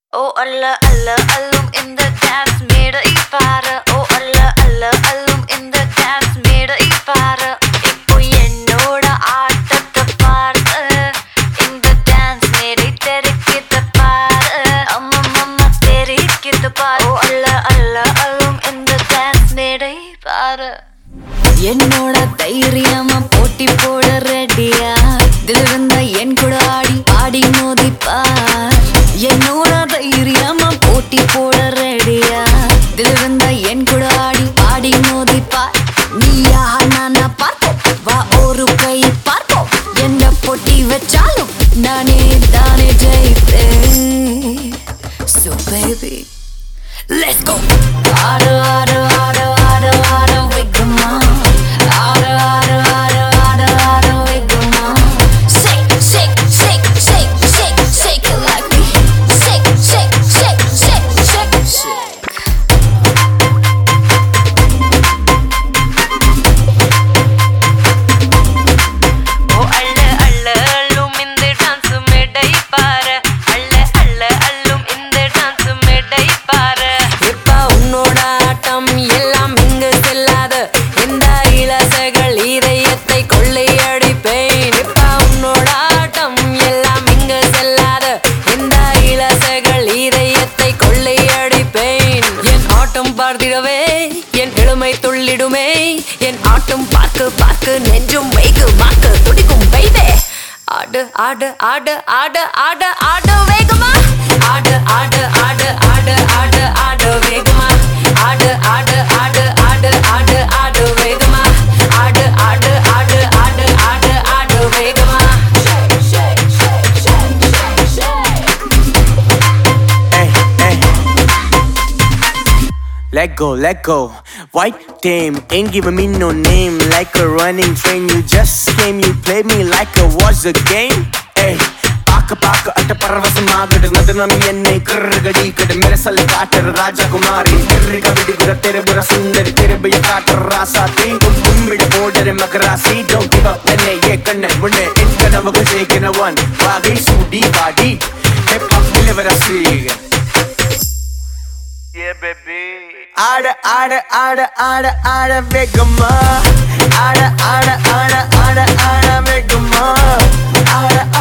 ஓ அல்ல அல்ல அல்லும் இந்த டான்ஸ் மேடை பாரு ஓ அல்ல அல்ல அல்லும் இந்த டான்ஸ் மேடை பாரு இப்போ என்னோட ஆட்டத்தை பார்த்து இந்த டான்ஸ் மேடை தெரிக்கிது பாரு அம்மம்மம்மா தெரிக்கிது பாரு ஓ அல்ல அல்ல அல்லும் இந்த டான்ஸ் மேடை பாரு என்னோட தைரியமா போட்டி போட ரெடியா தில் இருந்தா என் கூட ஆடி ஆடி மோதிப்பார் என்னோட தைரியமா போட்டி போட ரெடியா தில் இருந்தா என் கூட ஆடி ஆடி மோதிப்பார் நீயா நானா பார்ப்போம் வா ஒரு கை பார்ப்போம் என்ன போட்டி வச்சாலும் நானே தானே ஜெயிப்பேன் So baby Let's go. ஆடு ஆடு ஆடு ஆடு ஆடு வைக்குமா ஆடு ஆடு ஆடு ஆடு ஆடு வைக்குமா Shake shake shake shake shake shake it like me Shake shake shake shake shake shake ஓ அள்ள அள்ள அள்ளும் இந்த டான்ஸ் மேடை பாரு அள்ள அள்ள அள்ளும் இந்த டான்ஸ் மேடை பாரு இப்ப உன்னோட ஆட்டம் எல்லாம் இங்கு செல்லாது இந்த இளசைகள் இதயத்தை கொள்ளையடிப்பேன் இப்ப உன்னோட ஆட்டம் எல்லாம் இங்கு செல்லாது இந்த இளசைகள் இதயத்தை கொள்ளையடிப்பேன் என் ஆட்டம் பார்த்திடவே என் இளமை துள்ளிடுமே என் ஆட்டம் பார்க்க பார்க்க நெஞ்சும் வைக்கு மாக்கு துடிக்கும் வைதே ஆடு ஆடு ஆடு ஆடு ஆடு ஆடு வேகமா ஆடு ஆடு ஆடு ஆடு ஆடு ஆடு வேகமா ஆடு ஆடு ஆடு ஆடு ஆடு ஆடு வேகமா ஆடு ஆடு ஆடு ஆடு ஆடு ஆடு வேகமா Shake, shake, shake, shake, shake, shake. Hey, hey. Let go, let go. White dame ain't giving me no name like a running train. You just came, you played me like it was a game. Hey. பாக்க பாக்க அட்ட பரவசமாகிடுனது நம் என்னை கிருகடி கடு மிரசல் காட்டுற ராஜகுமாரி திருக விடுகிற திருபுர சுந்தரி திருபிய காட்டுற ராசாத்தி கும்பிட போடுற மகராசி don't give up என்னை ஏ கண்ண முன்னே என் கனவுகள் ஜெயிக்கிற ஒன் வாகை சூடி வாடி ஹிப் ஹாப் இளவரசி ஆட ஆட ஆட ஆட ஆட வேகமா ஆட ஆட ஆட ஆட ஆட வேகமா ஆட